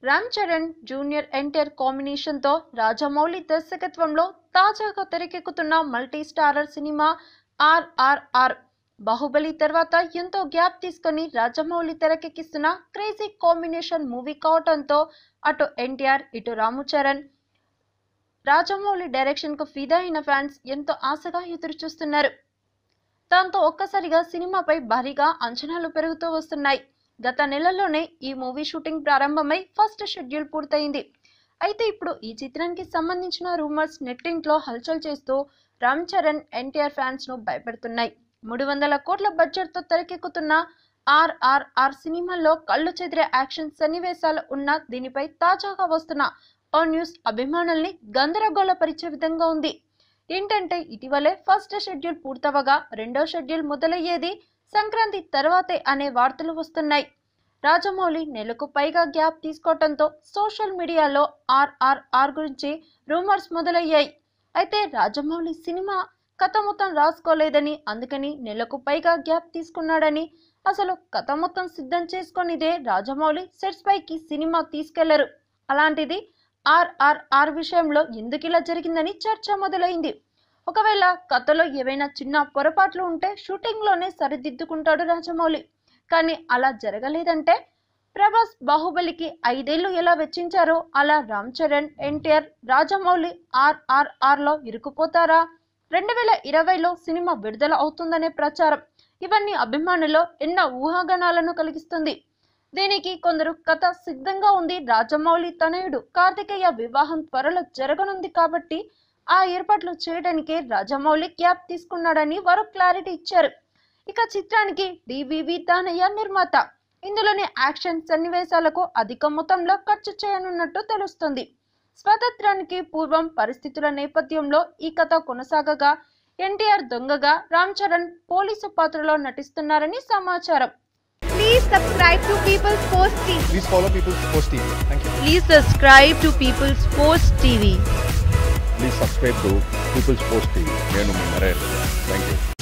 Ram Charan junior NTR కాంబినేషన్తో రాజమౌళి దర్శకత్వంలో తాజాగా తెరకెక్కుతున్న multi starrer cinema RRR Baahubali తర్వాత ఎంతో గ్యాప్ తీసుకొని రాజమౌళి తెరకెక్కిస్తున్న క్రేజీ కాంబినేషన్ మూవీ కావటంతో అటు ఎన్టీఆర్ ఇటు రాము చరణ్ రాజమౌళి డైరెక్షన్ కు ఫిదా అయిన ఫ్యాన్స్ ఎంతో ఆశగా ఎదురు చూస్తున్నారు దాంతో ఒక్కసారిగా సినిమాపై భారీగా అంచనాలు పెరుగుతూ వస్తున్నాయి గత నెలలోనే ఈ మూవీ షూటింగ్ ప్రారంభమై ఫస్ట్ షెడ్యూల్ పూర్తయింది అయితే ఇప్పుడు ఈ చిత్రానికి సంబంధించిన రూమర్స్ నెట్టింట్లో హల్చల్ చేస్తూ రామ్ చరణ్ ఎన్టీఆర్ ఫ్యాన్స్ ను భయపెడుతున్నాయి మూడు వందల కోట్ల బడ్జెట్ తో తెరకెక్కుతున్న ఆర్ఆర్ఆర్ సినిమాలో కళ్ళు చెదిరే యాక్షన్ సన్నివేశాలు ఉన్న దీనిపై తాజాగా వస్తున్న ఓ న్యూస్ అభిమానుల్ని గందరగోళపరిచే విధంగా ఉంది ఏంటంటే ఇటీవలే ఫస్ట్ షెడ్యూల్ పూర్తవగా రెండో షెడ్యూల్ మొదలయ్యేది సంక్రాంతి తర్వాతే అనే వార్తలు వస్తున్నాయి రాజమౌళి నెలకు పైగా గ్యాప్ తీసుకోవడంతో సోషల్ మీడియాలో ఆర్ఆర్ఆర్ గురించి రూమర్స్ మొదలయ్యాయి అయితే రాజమౌళి సినిమా కథ మొత్తం రాసుకోలేదని అందుకని నెలకు పైగా గ్యాప్ తీసుకున్నాడని అసలు కథ మొత్తం సిద్ధం చేసుకొనిదే రాజమౌళి సెట్స్ పైకి సినిమా తీసుకెళ్లరు అలాంటిది ఆర్ఆర్ఆర్ విషయంలో ఎందుకు ఇలా జరిగిందని చర్చ మొదలైంది ఒకవేళ కథలో ఏవైనా చిన్న పొరపాట్లు ఉంటే షూటింగ్లోనే సరిదిద్దుకుంటాడు రాజమౌళి కానీ అలా జరగలేదంటే ప్రభాస్ బాహుబలికి ఐదేళ్లు ఎలా వెచ్చించారో అలా రామ్ చరణ్ ఎన్టీఆర్ రాజమౌళి ఆర్ఆర్ఆర్లో ఇరుక్కుపోతారా రెండు వేల ఇరవైలో సినిమా విడుదల అవుతుందనే ప్రచారం ఇవన్నీ అభిమానుల్లో ఎన్నో ఊహాగానాలను కలిగిస్తుంది దీనికి కొందరు కథ సిద్ధంగా ఉంది రాజమౌళి తనయుడు కార్తికేయ వివాహం త్వరలో జరగనుంది కాబట్టి ఆ ఏర్పాట్లు చేయడానికే రాజమౌళి క్యాప్ తీసుకున్నాడని వారు క్లారిటీ ఇచ్చారు ఇక చిత్రానికి డివివి దానయ్య నిర్మాత ఇందులోని యాక్షన్ సన్నివేశాలకు అధిక మొత్తంలో ఖర్చు చేయనున్నట్టు తెలుస్తుంది స్వాతంత్రానికి పూర్వం పరిస్థితుల నేపథ్యంలో ఈ కథ కొనసాగగా ఎన్టీఆర్ దొంగగా రామ్ చరణ్ పోలీసు పాత్రలో నటిస్తున్నారని సమాచారం Please subscribe to People's Post TV. Please follow People's Post TV. Thank you. Please subscribe to People's Post TV. Please subscribe to People's Post TV నేను మీ నరేష్ థ్యాంక్ యూ